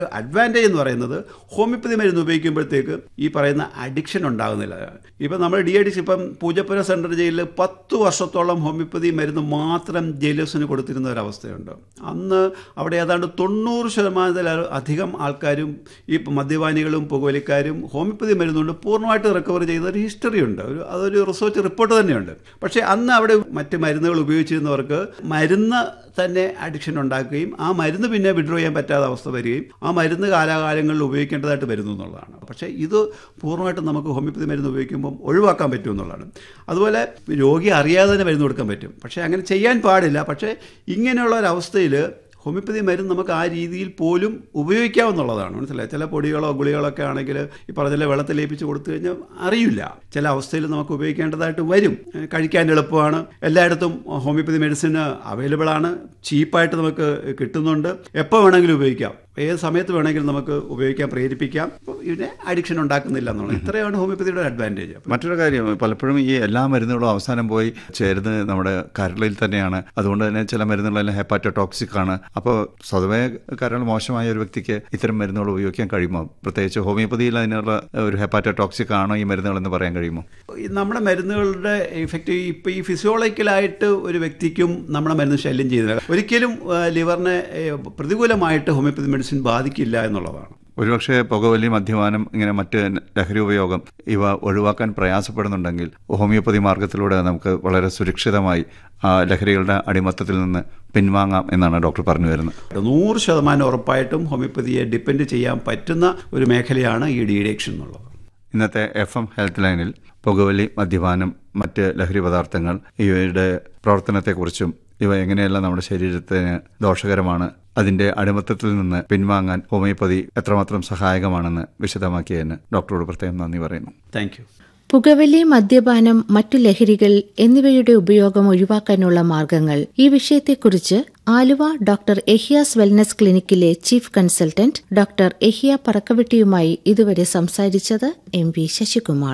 advantage എന്ന് പറയുന്നത് homeopathy മരുന്ന് ഉപയോഗിക്കുമ്പോഴത്തേക്ക് ഈ പറയുന്ന അഡിക്ഷൻ ഉണ്ടാകുന്നില്ല ഇപ്പം നമ്മൾ ഡി അഡിക്സ് ഇപ്പം പൂജപ്പുര സെൻട്രൽ ജയിലിൽ പത്ത് വർഷത്തോളം ഹോമിയോപ്പതി മരുന്ന് മാത്രം ജയിലേഴ്സിന് കൊടുത്തിരുന്ന ഒരവസ്ഥയുണ്ട് അന്ന് അവിടെ ഏതാണ്ട് തൊണ്ണൂറ് ശതമാനത്തിൽ അധികം ആൾക്കാരും ഈ മദ്യപാനികളും പുകവലിക്കാരും ഹോമിയോപ്പതി മരുന്നുകൊണ്ട് പൂർണ്ണമായിട്ട് റിക്കവർ ചെയ്ത ഒരു ഹിസ്റ്ററി ഉണ്ട് ഒരു അതൊരു റിസർച്ച് റിപ്പോർട്ട് തന്നെയുണ്ട് പക്ഷേ അന്ന് അവിടെ മറ്റ് മരുന്നുകൾ ഉപയോഗിച്ചിരുന്നവർക്ക് മരുന്ന് തന്നെ അഡിക്ഷൻ ഉണ്ടാക്കുകയും ആ മരുന്ന് പിന്നെ വിഡ്രോ ചെയ്യാൻ പറ്റാത്ത അവസ്ഥ വരികയും ആ മരുന്ന് കാലാകാലങ്ങളിൽ ഉപയോഗിക്കേണ്ടതായിട്ട് വരുന്നു എന്നുള്ളതാണ് പക്ഷേ ഇത് പൂർണ്ണമായിട്ടും നമുക്ക് ഹോമിയോപ്പതി മരുന്ന് ഉപയോഗിക്കുമ്പം ഒഴിവാക്കാൻ പറ്റും എന്നുള്ളതാണ് അതുപോലെ രോഗി അറിയാതെ തന്നെ മരുന്ന് കൊടുക്കാൻ പറ്റും പക്ഷേ അങ്ങനെ ചെയ്യാൻ പാടില്ല പക്ഷേ ഇങ്ങനെയുള്ള ഒരവസ്ഥയിൽ ഹോമിയോപ്പതി മരുന്ന് നമുക്ക് ആ രീതിയിൽ പോലും ഉപയോഗിക്കാവുന്നതാണ് മനസ്സിലായി ചില പൊടികളോ ഗുളികളൊക്കെ ആണെങ്കിൽ ഈ പറഞ്ഞ വെള്ളത്തിൽ ലയിപ്പിച്ച് കൊടുത്തു കഴിഞ്ഞാൽ അറിയില്ല ചില അവസ്ഥയിൽ നമുക്ക് ഉപയോഗിക്കേണ്ടതായിട്ട് വരും കഴിക്കാൻ എളുപ്പമാണ് എല്ലായിടത്തും ഹോമിയോപ്പതി മെഡിസിൻ അവൈലബിൾ ആണ് ചീപ്പായിട്ട് നമുക്ക് കിട്ടുന്നുണ്ട് എപ്പോൾ വേണമെങ്കിലും ഉപയോഗിക്കാം ഏത് സമയത്ത് വേണമെങ്കിലും നമുക്ക് ഉപയോഗിക്കാൻ പ്രേരിപ്പിക്കാം അപ്പോൾ ഇതിനെ അഡിക്ഷൻ ഉണ്ടാക്കുന്നില്ല എന്നുള്ളത് ഇത്രയാണ് ഹോമിയോപ്പതിയുടെ അഡ്വാൻറ്റേജ് മറ്റൊരു കാര്യം പലപ്പോഴും ഈ എല്ലാ മരുന്നുകളും അവസാനം പോയി ചേരുന്നത് നമ്മുടെ കരളിൽ തന്നെയാണ് അതുകൊണ്ട് തന്നെ ചില മരുന്നുകളെല്ലാം ഹെപ്പാറ്റോടോക്സിക് ആണ് അപ്പോൾ സ്വതവേ കരൾ മോശമായ ഒരു വ്യക്തിക്ക് ഇത്തരം മരുന്നുകൾ ഉപയോഗിക്കാൻ കഴിയുമോ പ്രത്യേകിച്ച് ഹോമിയോപ്പതിയിൽ അതിനുള്ള ഒരു ഹെപ്പാറ്റോടോക്സിക് ആണോ ഈ മരുന്നുകൾ എന്ന് പറയാൻ കഴിയുമോ നമ്മുടെ മരുന്നുകളുടെ ഇഫക്റ്റ് ഇപ്പോൾ ഈ ഫിസിയോളജിക്കലായിട്ട് ഒരു വ്യക്തിക്കും നമ്മുടെ മരുന്ന് ശല്യം ചെയ്യുന്നില്ല ഒരിക്കലും ലിവറിനെ പ്രതികൂലമായിട്ട് ഹോമിയോപ്പതി മെഡിസിൻ ബാധിക്കില്ല എന്നുള്ളതാണ് ഒരുപക്ഷെ പുകവലി മദ്യപാനം ഇങ്ങനെ മറ്റ് ലഹരി ഉപയോഗം ഇവ ഒഴിവാക്കാൻ പ്രയാസപ്പെടുന്നുണ്ടെങ്കിൽ ഹോമിയോപ്പതി മാർഗത്തിലൂടെ നമുക്ക് വളരെ സുരക്ഷിതമായി ആ ലഹരികളുടെ അടിമത്തത്തിൽ നിന്ന് പിൻവാങ്ങാം എന്നാണ് ഡോക്ടർ പറഞ്ഞു വരുന്നത് നൂറ് ശതമാനം ഉറപ്പായിട്ടും ഹോമിയോപ്പതിയെ ഡിപ്പെൻഡ് ചെയ്യാൻ പറ്റുന്ന ഒരു മേഖലയാണ് ഈ ഡീഡിക്ഷൻ എന്നുള്ളത് ഇന്നത്തെ എഫ് എം ഹെൽത്ത് ലൈനിൽ പുകവലി മദ്യപാനം മറ്റ് ലഹരി പദാർത്ഥങ്ങൾ ഇവയുടെ പ്രവർത്തനത്തെക്കുറിച്ചും ഇവ എങ്ങനെയെല്ലാം നമ്മുടെ ശരീരത്തിന് ദോഷകരമാണ് അതിന്റെ അടിമത്തത്തിൽ നിന്ന് പിൻവാങ്ങാൻ ഹോമിയോപ്പതി എത്രമാത്രം സഹായകമാണെന്ന് വിശദമാക്കിയതിന് ഡോക്ടറോട് പ്രത്യേകം നന്ദി പറയുന്നു താങ്ക് യു പുകവലി മദ്യപാനം മറ്റു ലഹരികൾ എന്നിവയുടെ ഉപയോഗം ഒഴിവാക്കാനുള്ള മാർഗങ്ങൾ ഈ വിഷയത്തെക്കുറിച്ച് ആലുവ ഡോക്ടർ എഹിയാസ് വെൽനസ് ക്ലിനിക്കിലെ ചീഫ് കൺസൾട്ടന്റ് ഡോക്ടർ എഹിയ പറക്കവെട്ടിയുമായി ഇതുവരെ സംസാരിച്ചത് എം വി ശശികുമാർ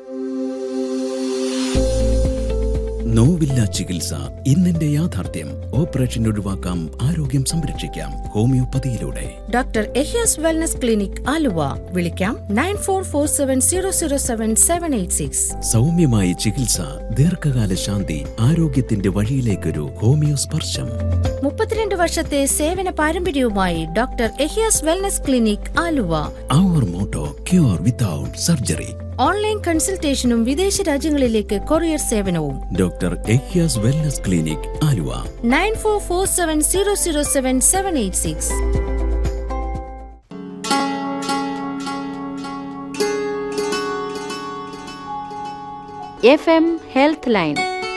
നോവില്ല ചികിത്സ ഇന്നിന്റെ യാഥാർത്ഥ്യം ഓപ്പറേഷൻ ഒഴിവാക്കാം ആരോഗ്യം സംരക്ഷിക്കാം ഹോമിയോപ്പതിയിലൂടെ doctor Ehiyas wellness clinic Aluva വിളിക്കാം nine four four seven zero zero seven seven eight six സൗമ്യമായ ചികിത്സ ദീർഘകാല ശാന്തി ആരോഗ്യത്തിന്റെ വഴിയിലേക്കൊരു ഹോമിയോ സ്പർശം മുപ്പത്തിരണ്ട് വർഷത്തെ സേവന പാരമ്പര്യവുമായി doctor Ehiyas wellness clinic Aluva അവർ motto cure without surgery online കൺസൾട്ടേഷനും വിദേശ രാജ്യങ്ങളിലേക്ക് കൊറിയർ സേവനവും doctor Ehiyas wellness clinic Aluva nine four four seven zero zero seven seven eight six F M health line